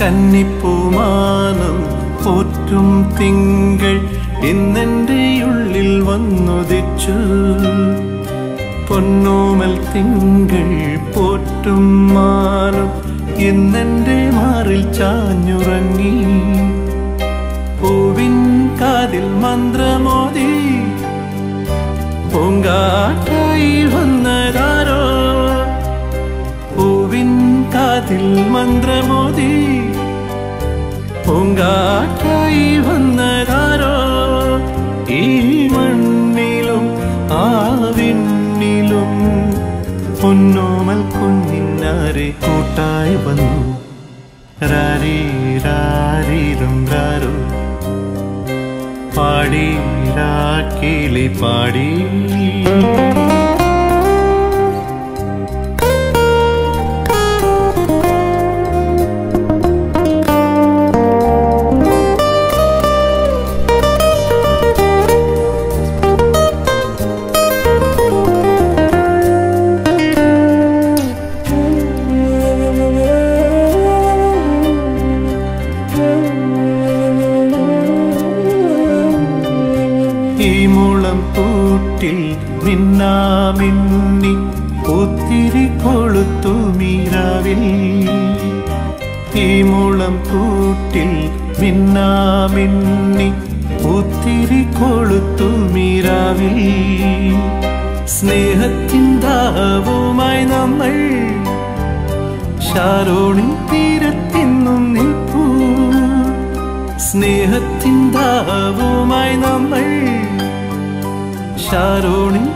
കന്നിപ്പൂമാനം പോറ്റും തിങ്കൾ ഇന്നെൻ്റെ ഉള്ളിൽ വന്നുദിച്ചു പൊന്നോമൽ തിങ്കൾ പോറ്റും മാനം ഇന്നെൻ്റെ മാറിൽ ചാഞ്ഞുറങ്ങി പൂവിൻ കാതിൽ മന്ത്രമോദി പൂങ്കാറ്റായി വന്നതാരോ പൂവിൻ കാതിൽ മന്ത്രമോദി പൂങ്കാറ്റായി വന്നതാരോ ഈ മണ്ണിലും ആവിണ്ണിലും പൊന്നോമൽ കുഞ്ഞിനാരെ കൂട്ടായി വന്നു രാരീ രാരീരും രാരോ പാടി രാക്കിളി പാടി ഈ മുളം പൂട്ടിൽ മിന്നാമിന്നി ഒത്തിരി കൊളുത്തു മീരാവിൽ ഈ മുളം പൂട്ടിൽ മിന്നാമിന്നി ഒത്തിരി കൊളുത്തു മീരാവിൽ സ്നേഹത്തിൻ ദാഹവുമായി നമ്മൾ ഷാരോണിൻ തീരത്തിന്നും നിൽപ്പൂ സ്നേഹത്തിൻ ദാഹവുമായി നമ്മൾ ഷാരോണിൻ